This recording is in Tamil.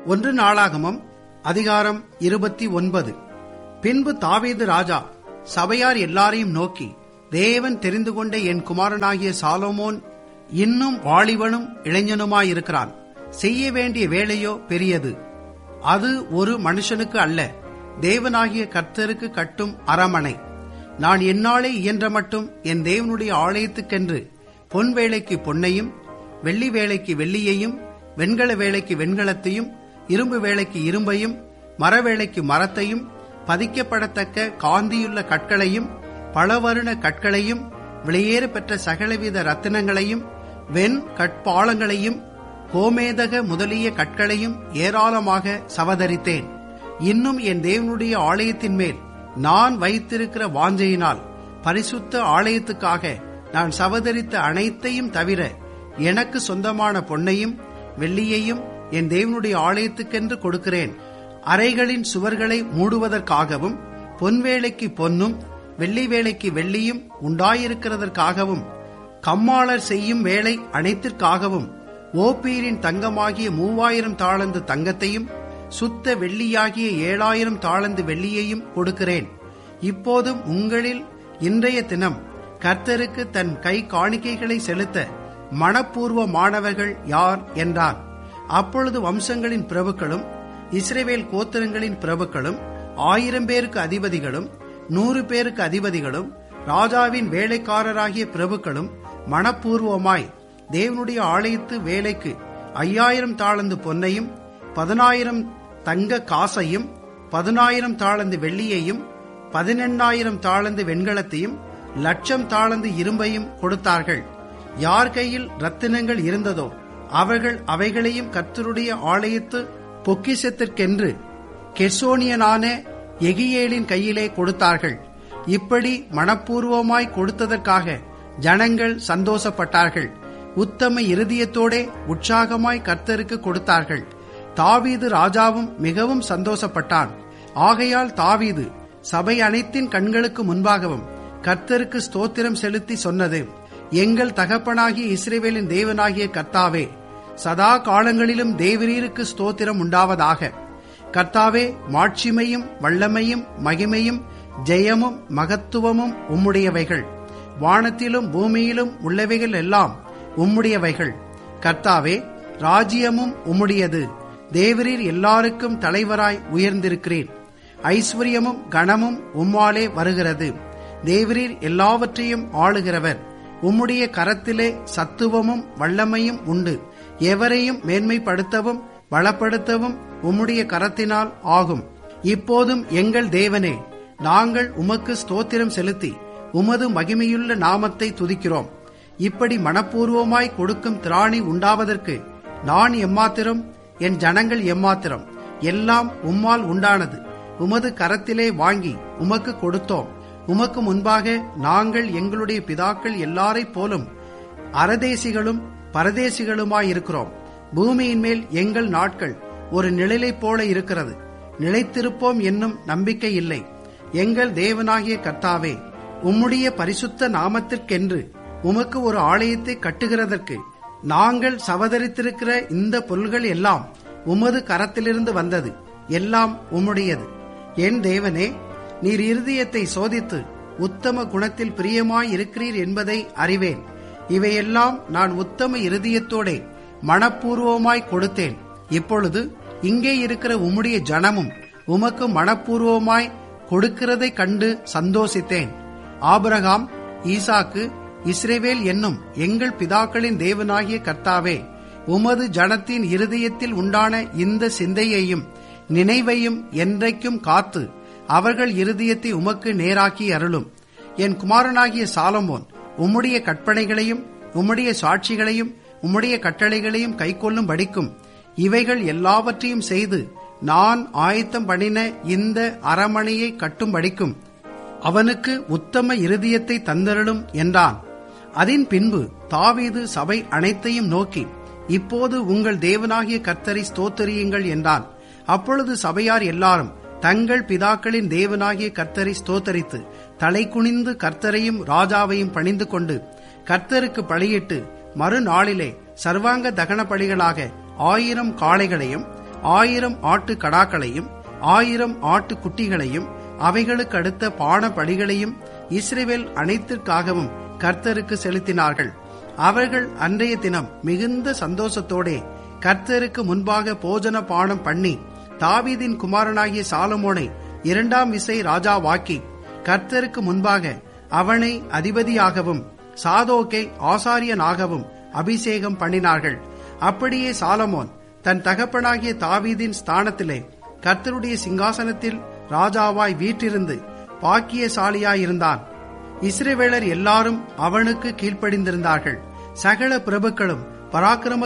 ஒன்று நாளாகமம் அதிகாரம் இருபத்தி ஒன்பது பின்பு தாவீது ராஜா சபையார் எல்லாரையும் நோக்கி தேவன் தெரிந்து கொண்ட என் குமாரனாகிய சாலோமோன் இன்னும் வாலிபனும் இளைஞனுமாயிருக்கிறான் செய்ய வேண்டிய வேலையோ பெரியது அது ஒரு மனுஷனுக்கு அல்ல தேவனாகிய கர்த்தருக்கு கட்டும் அரமனை நான் என்னாலே இயன்ற மட்டும் என் தேவனுடைய ஆலயத்துக்கென்று பொன் வேலைக்கு பொன்னையும் வெள்ளி வேலைக்கு வெள்ளியையும் வெண்கல வேலைக்கு வெண்கலத்தையும் இரும்பு வேலைக்கு இரும்பையும் மர வேலைக்கு மரத்தையும் பதிக்கப்படத்தக்க காந்தியுள்ள கற்களையும் பலவருண கற்களையும் வெளியேறு பெற்ற சகலவித ரத்தினங்களையும் வெண் கட்பாளங்களையும் கோமேதக முதலிய கற்களையும் ஏராளமாக சவதரித்தேன் இன்னும் என் தேவனுடைய ஆலயத்தின் மேல் நான் வைத்திருக்கிற வாஞ்சையினால் பரிசுத்த ஆலயத்துக்காக நான் சவதரித்த அனைத்தையும் தவிர எனக்கு சொந்தமான பொன்னையும் வெள்ளியையும் என் தேவனுடைய ஆலயத்துக்கென்று கொடுக்கிறேன் அறைகளின் சுவர்களை மூடுவதற்காகவும் பொன்வேலைக்கு பொன்னும் வெள்ளி வேலைக்கு வெள்ளியும் உண்டாயிருக்கிறதற்காகவும் கம்மாளர் செய்யும் வேலை அனைத்திற்காகவும் ஓப்பீரின் தங்கமாகிய மூவாயிரம் தாளந்து தங்கத்தையும் சுத்த வெள்ளியாகிய ஏழாயிரம் தாளந்து வெள்ளியையும் கொடுக்கிறேன் இப்போதும் உங்களில் இன்றைய தினம் கர்த்தருக்கு தன் கை காணிக்கைகளை செலுத்த மனப்பூர்வமானவர்கள் யார் என்றார் அப்பொழுது வம்சங்களின் பிரபுக்களும் இஸ்ரேவேல் கோத்திரங்களின் பிரபுக்களும் ஆயிரம் பேருக்கு அதிபதிகளும் நூறு பேருக்கு அதிபதிகளும் ராஜாவின் வேலைக்காரராகிய பிரபுக்களும் மனப்பூர்வமாய் தேவனுடைய ஆலயத்து வேலைக்கு ஐயாயிரம் தாளந்து பொன்னையும் பதினாயிரம் தங்க காசையும் பதினாயிரம் தாளந்து வெள்ளியையும் பதினெண்ணாயிரம் தாளந்து வெண்கலத்தையும் லட்சம் தாளந்து இரும்பையும் கொடுத்தார்கள் யார் கையில் ரத்தினங்கள் இருந்ததோ அவர்கள் அவைகளையும் கர்த்தருடைய ஆலயத்து பொக்கிசத்திற்கென்று கெர்சோனியனான எகியேலின் கையிலே கொடுத்தார்கள் இப்படி மனப்பூர்வமாய் கொடுத்ததற்காக ஜனங்கள் சந்தோஷப்பட்டார்கள் உத்தம இருதயத்தோடே உற்சாகமாய் கர்த்தருக்கு கொடுத்தார்கள் தாவீது ராஜாவும் மிகவும் சந்தோஷப்பட்டான் ஆகையால் தாவீது சபை அனைத்தின் கண்களுக்கு முன்பாகவும் கர்த்தருக்கு ஸ்தோத்திரம் செலுத்தி சொன்னது எங்கள் தகப்பனாகிய இஸ்ரேவேலின் தேவனாகிய கர்த்தாவே சதா காலங்களிலும் தேவரீருக்கு ஸ்தோத்திரம் உண்டாவதாக கர்த்தாவே மாட்சிமையும் வல்லமையும் மகிமையும் ஜெயமும் மகத்துவமும் உம்முடையவைகள் வானத்திலும் பூமியிலும் உள்ளவைகள் எல்லாம் உம்முடையவைகள் கர்த்தாவே ராஜ்யமும் உம்முடையது தேவரீர் எல்லாருக்கும் தலைவராய் உயர்ந்திருக்கிறேன் ஐஸ்வர்யமும் கனமும் உம்மாலே வருகிறது தேவரீர் எல்லாவற்றையும் ஆளுகிறவர் உம்முடைய கரத்திலே சத்துவமும் வல்லமையும் உண்டு எவரையும் மேன்மைப்படுத்தவும் பலப்படுத்தவும் உம்முடைய கரத்தினால் ஆகும் இப்போதும் எங்கள் தேவனே நாங்கள் உமக்கு ஸ்தோத்திரம் செலுத்தி உமது மகிமையுள்ள நாமத்தை துதிக்கிறோம் இப்படி மனப்பூர்வமாய் கொடுக்கும் திராணி உண்டாவதற்கு நான் எம்மாத்திரம் என் ஜனங்கள் எம்மாத்திரம் எல்லாம் உம்மால் உண்டானது உமது கரத்திலே வாங்கி உமக்கு கொடுத்தோம் உமக்கு முன்பாக நாங்கள் எங்களுடைய பிதாக்கள் எல்லாரைப் போலும் அரதேசிகளும் பரதேசிகளுமாயிருக்கிறோம் பூமியின் மேல் எங்கள் நாட்கள் ஒரு நிழலைப் போல இருக்கிறது நிலைத்திருப்போம் என்னும் நம்பிக்கை இல்லை எங்கள் தேவனாகிய கர்த்தாவே உம்முடைய பரிசுத்த நாமத்திற்கென்று உமக்கு ஒரு ஆலயத்தை கட்டுகிறதற்கு நாங்கள் சவதரித்திருக்கிற இந்த பொருள்கள் எல்லாம் உமது கரத்திலிருந்து வந்தது எல்லாம் உம்முடையது என் தேவனே நீர் இருதயத்தை சோதித்து உத்தம குணத்தில் பிரியமாய் இருக்கிறீர் என்பதை அறிவேன் இவையெல்லாம் நான் உத்தம இருதயத்தோடே மனப்பூர்வமாய் கொடுத்தேன் இப்பொழுது இங்கே இருக்கிற உம்முடைய ஜனமும் உமக்கு மனப்பூர்வமாய் கொடுக்கிறதை கண்டு சந்தோஷித்தேன் ஆபிரகாம் ஈசாக்கு இஸ்ரேவேல் என்னும் எங்கள் பிதாக்களின் தேவனாகிய கர்த்தாவே உமது ஜனத்தின் இருதயத்தில் உண்டான இந்த சிந்தையையும் நினைவையும் என்றைக்கும் காத்து அவர்கள் இருதயத்தை உமக்கு நேராக்கி அருளும் என் குமாரனாகிய சாலமோன் உம்முடைய கற்பனைகளையும் உம்முடைய சாட்சிகளையும் உம்முடைய கட்டளைகளையும் கைக்கொள்ளும் படிக்கும் இவைகள் எல்லாவற்றையும் செய்து நான் ஆயத்தம் பண்ணின இந்த அரமனையை கட்டும் படிக்கும் அவனுக்கு உத்தம இருதயத்தை தந்தருளும் என்றான் அதன் பின்பு தாவீது சபை அனைத்தையும் நோக்கி இப்போது உங்கள் தேவனாகிய கர்த்தரை ஸ்தோத்தரியுங்கள் என்றான் அப்பொழுது சபையார் எல்லாரும் தங்கள் பிதாக்களின் தேவனாகிய கர்த்தரை ஸ்தோத்தரித்து தலை குனிந்து கர்த்தரையும் ராஜாவையும் பணிந்து கொண்டு கர்த்தருக்கு பலியிட்டு மறுநாளிலே சர்வாங்க தகன பலிகளாக ஆயிரம் காளைகளையும் ஆயிரம் ஆட்டு கடாக்களையும் ஆயிரம் ஆட்டு குட்டிகளையும் அவைகளுக்கு அடுத்த பான படிகளையும் இஸ்ரேவேல் அனைத்திற்காகவும் கர்த்தருக்கு செலுத்தினார்கள் அவர்கள் அன்றைய தினம் மிகுந்த சந்தோஷத்தோடே கர்த்தருக்கு முன்பாக போஜன பானம் பண்ணி தாவீதின் குமாரனாகிய சாலமோனை இரண்டாம் விசை ராஜாவாக்கி கர்த்தருக்கு முன்பாக அவனை அதிபதியாகவும் சாதோக்கை ஆசாரியனாகவும் அபிஷேகம் பண்ணினார்கள் அப்படியே சாலமோன் தன் தகப்பனாகிய தாவீதின் ஸ்தானத்திலே கர்த்தருடைய சிங்காசனத்தில் ராஜாவாய் வீற்றிருந்து பாக்கியசாலியாயிருந்தான் இஸ்ரேவேலர் எல்லாரும் அவனுக்கு கீழ்ப்படிந்திருந்தார்கள் சகல பிரபுக்களும் பராக்கிரம